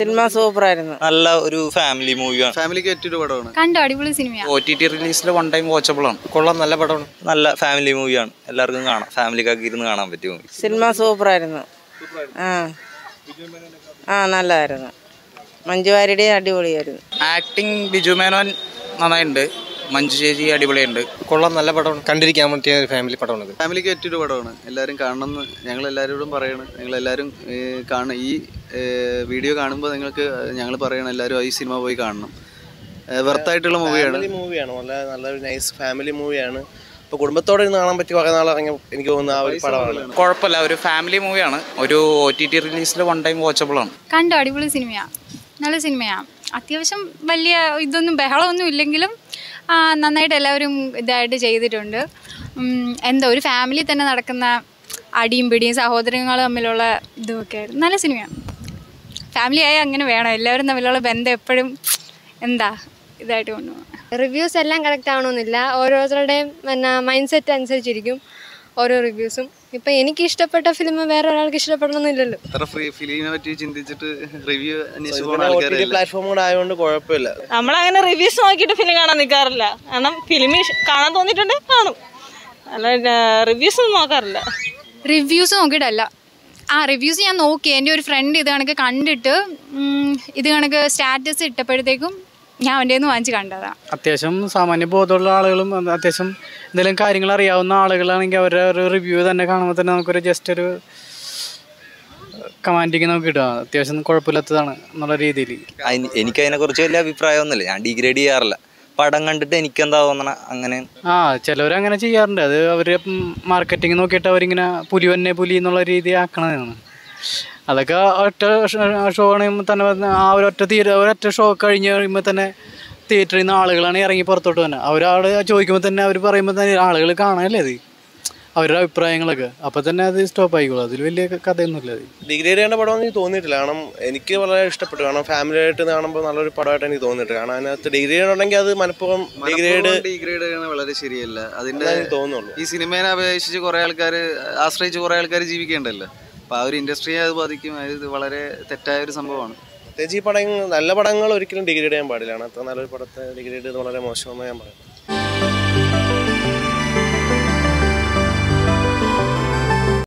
cinema സൂപ്പറായിരുന്നു നല്ല ഒരു ഫാമിലി മൂവിയാണ് ഫാമിലിക്ക് പറ്റിയൊരു പടമാണ് കണ്ടോ അടിപൊളി സിനിമയാണ് ഒ ടി ടി റിലീസിൽ വൺ ടൈം വാച്ചബിൾ ആണ് കൊള്ളാം നല്ല പടമാണ് നല്ല ഫാമിലി മൂവിയാണ് എല്ലാവർക്കും കാണാം ഫാമിലിക്കൊക്കെ ഇരുന്ന് കാണാൻ പറ്റിയ മൂവി സിനിമ സൂപ്പറായിരുന്നു ആ ആ നല്ലതായിരുന്നു മഞ്ജു വാര്യയുടെ അടിപൊളിയായിരുന്നു ആക്ടിങ് ബിജു മേനോൻ നന്നായിട്ടുണ്ട് മഞ്ജു ചേച്ചി അടിപൊളിയുണ്ട് കൊള്ളാം നല്ല പടമാണ് കണ്ടിരിക്കാൻ പറ്റിയ ഒരു ഫാമിലി പടമാണിത് ഫാമിലിക്ക് പറ്റിയൊരു പടമാണ് എല്ലാവരും കാണണമെന്ന് ഞങ്ങൾ എല്ലാവരോടും പറയണം ഞങ്ങൾ എല്ലാവരും കാണണം ഈ വീഡിയോ കാണുമ്പോൾ നിങ്ങൾക്ക് ഞങ്ങൾ പറയണം എല്ലാവരും ഈ സിനിമ പോയി കാണണം വെർത്തായിട്ടുള്ള മൂവിയാണ് ഫാമിലി മൂവിയാണ് വളരെ നല്ലൊരു നൈസ് ഫാമിലി മൂവിയാണ് ഇപ്പോൾ കുടുംബത്തോടെ ഇരുന്ന് കാണാൻ പറ്റി കുറേ നാൾ ഇറങ്ങിയ എനിക്ക് തോന്നുന്ന ആ ഒരു പടമാണ് കുഴപ്പമില്ല ഒരു ഫാമിലി മൂവിയാണ് ഒരു ഒ ടി ടി റിലീസിൽ വൺ ടൈം വാച്ചബിൾ ആണ് കണ്ടോ അടിപൊളി സിനിമയാണ് നല്ല സിനിമയാണ് അത്യാവശ്യം വലിയ ഇതൊന്നും ബഹളമൊന്നും ഇല്ലെങ്കിലും ആ, നന്നായിട്ട് എല്ലാവരും ഇതായിട്ട് ചെയ്തിട്ടുണ്ട് ഉം, എന്താ ഒരു ഫാമിലി തന്നെ നടക്കുന്ന അടിയും പിടിയും സഹോദരങ്ങൾ തമ്മിലുള്ള ഇതുമൊക്കെ ആയിരുന്നു നല്ല സിനിമയാണ് ഫാമിലി ആയി അങ്ങനെ വേണം എല്ലാവരും തമ്മിലുള്ള ബന്ധം എപ്പോഴും എന്താ ഇതായിട്ട് കൊണ്ടുപോകണം റിവ്യൂസ് എല്ലാം കറക്റ്റ് ആവണമെന്നില്ല ഓരോരുത്തരുടെയും പിന്നെ മൈൻഡ് സെറ്റ് അനുസരിച്ചിരിക്കും ഓരോ റിവ്യൂസും ഇപ്പം എനിക്ക് ഇഷ്ടപ്പെട്ട ഫിലിം വേറെ ഒരാൾക്ക് ഇഷ്ടപ്പെടണമെന്നില്ലല്ലോ അത്ര ഫ്രീ ഫിലിമിനെ പറ്റി ചിന്തിച്ചിട്ട് റിവ്യൂ അന്വേഷിച്ച് പോകുന്ന ആൾക്കാരല്ല പ്ലാറ്റ്ഫോം കൂടെ ആയതുകൊണ്ട് കുഴപ്പമില്ല നമ്മളങ്ങനെ റിവ്യൂസ് നോക്കിയിട്ട് ഫിലിം കാണാൻ നിൽക്കാറില്ല കാരണം ഫിലിം കാണാൻ തോന്നിയിട്ടുണ്ടെങ്കിൽ കാണും അല്ല റിവ്യൂസ് ഒന്നും നോക്കാറില്ല റിവ്യൂസ് നോക്കിയിട്ടല്ല ആ റിവ്യൂസ് ഞാൻ നോക്കി എൻ്റെ ഒരു ഫ്രണ്ട് ഇത് കണക്ക് കണ്ടിട്ട് ഉം, ഇത് കണക്ക് സ്റ്റാറ്റസ് ഇട്ടപ്പോഴത്തേക്കും ഞാൻ അവൻ്റെ നിന്ന് വാങ്ങിച്ച് കണ്ടതാണ് അത്യാവശ്യം സാമാന്യ ബോധമുള്ള ആളുകളും അത് അത്യാവശ്യം എന്തെങ്കിലും കാര്യങ്ങൾ അറിയാവുന്ന ആളുകളാണെങ്കിൽ അവരുടെ ഒരു റിവ്യൂ തന്നെ കാണുമ്പോൾ തന്നെ നമുക്കൊരു ജസ്റ്റ് ഒരു കമാൻഡിങ് നമുക്ക് കിട്ടുക അത്യാവശ്യം കുഴപ്പമില്ലാത്തതാണ് എന്നുള്ള രീതിയിൽ എനിക്ക് അതിനെ കുറിച്ച് വലിയ അഭിപ്രായമൊന്നുമില്ല ഞാൻ ഡിഗ്രേഡ് ചെയ്യാറില്ല പടം കണ്ടിട്ട് എനിക്ക് എന്താ തോന്നണ അങ്ങനെ ആ ചിലവരങ്ങനെ ചെയ്യാറുണ്ട് അത് അവർ മാർക്കറ്റിംഗ് നോക്കിയിട്ട് അവരിങ്ങനെ പുലി വന്നെ പുലി എന്നുള്ള രീതി ആക്കണതാണ് അതൊക്കെ ഒറ്റ ഷോ കഴിയുമ്പോൾ തന്നെ വന്ന് ആ ഒരു ഒറ്റ തീരെ ഒരൊറ്റ ഷോ കഴിഞ്ഞ് കഴിയുമ്പോൾ തന്നെ തിയേറ്ററിൽ നിന്ന് ആളുകളാണ് ഇറങ്ങി പുറത്തോട്ട് തന്നെ അവരാൾ ചോദിക്കുമ്പോൾ തന്നെ അവർ പറയുമ്പോൾ തന്നെ ആളുകൾ കാണാനല്ലേ അത് അവരുടെ അഭിപ്രായങ്ങളൊക്കെ അപ്പോൾ തന്നെ അത് സ്റ്റോപ്പ് ആയിക്കോളും അതിൽ വലിയ കഥയൊന്നുമില്ല അത് ഡിഗ്രേഡ് ചെയ്യേണ്ട പടമൊന്നും എനിക്ക് തോന്നിയിട്ടില്ല കാരണം എനിക്ക് വളരെ ഇഷ്ടപ്പെട്ടു കാരണം ഫാമിലി ആയിട്ട് കാണുമ്പോൾ നല്ലൊരു പടമായിട്ട് എനിക്ക് തോന്നിയിട്ടുണ്ട് കാരണം അതിനകത്ത് ഡിഗ്രേഡ് ഉണ്ടെങ്കിൽ അത് മനഃപൂർവ്വം ഡിഗ്രേഡ് ഡിഗ്രേഡ് ചെയ്യണത് വളരെ ശരിയല്ല അതിന്റെ എനിക്ക് തോന്നുള്ളൂ ഈ സിനിമേനെ അപേക്ഷിച്ച് കുറെ ആൾക്കാർ ആശ്രയിച്ച് കുറെ ആൾക്കാർ ജീവിക്കേണ്ടല്ലോ അപ്പൊ ആ ഒരു ഇൻഡസ്ട്രിയെ അത് ബാധിക്കും അത് വളരെ തെറ്റായ ഒരു സംഭവമാണ് പ്രത്യേകിച്ച് ഈ പടങ്ങൾ നല്ല പടങ്ങൾ ഒരിക്കലും ഡിഗ്രേഡ് ചെയ്യാൻ പാടില്ല കാരണം അത്ര നല്ലൊരു പടത്തെ ഡിഗ്രേഡ് ചെയ്ത് വളരെ മോശമെന്ന് ഞാൻ പറയും